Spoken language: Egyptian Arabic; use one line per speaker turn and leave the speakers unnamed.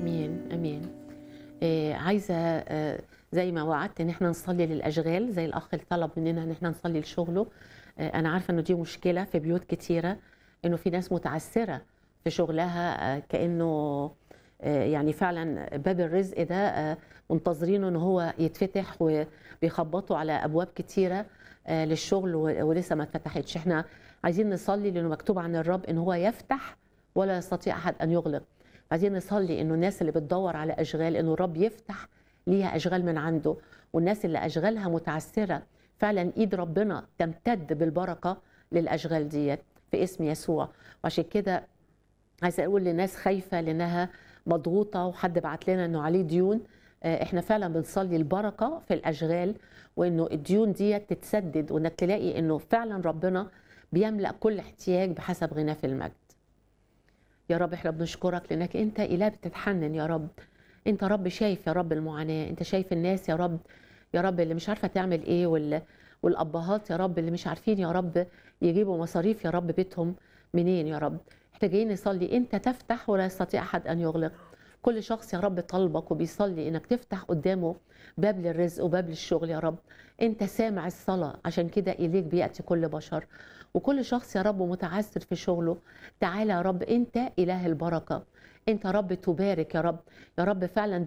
امين امين آه عايزه آه زي ما وعدت ان احنا نصلي للاشغال زي الاخ اللي طلب مننا ان احنا نصلي لشغله آه انا عارفه انه دي مشكله في بيوت كتيره انه في ناس متعثره في شغلها آه كانه آه يعني فعلا باب الرزق ده آه منتظرينه ان هو يتفتح وبيخبطوا على ابواب كتيره آه للشغل و- ولسه ما اتفتحتش احنا عايزين نصلي لانه مكتوب عن الرب ان هو يفتح ولا يستطيع احد ان يغلق عايزين نصلي انه الناس اللي بتدور على اشغال انه الرب يفتح ليها اشغال من عنده والناس اللي اشغالها متعثره فعلا ايد ربنا تمتد بالبركه للاشغال ديت في اسم يسوع وعشان كده عايزه اقول لناس خايفه لانها مضغوطه وحد بعت لنا انه عليه ديون آه، احنا فعلا بنصلي البركه في الاشغال وانه الديون ديت تتسدد وانك تلاقي انه فعلا ربنا بيملا كل احتياج بحسب غناه في المجد يا رب احنا بنشكرك لانك انت اله بتتحنن يا رب انت رب شايف يا رب المعاناه انت شايف الناس يا رب يا رب اللي مش عارفه تعمل ايه وال... والابهات يا رب اللي مش عارفين يا رب يجيبوا مصاريف يا رب بيتهم منين يا رب احنا جايين نصلي انت تفتح ولا يستطيع احد ان يغلق كل شخص يا رب طلبك وبيصلي انك تفتح قدامه باب للرزق وباب للشغل يا رب انت سامع الصلاه عشان كده اليك بياتي كل بشر وكل شخص يا رب متعثر في شغله تعالى يا رب انت اله البركه انت رب تبارك يا رب يا رب فعلا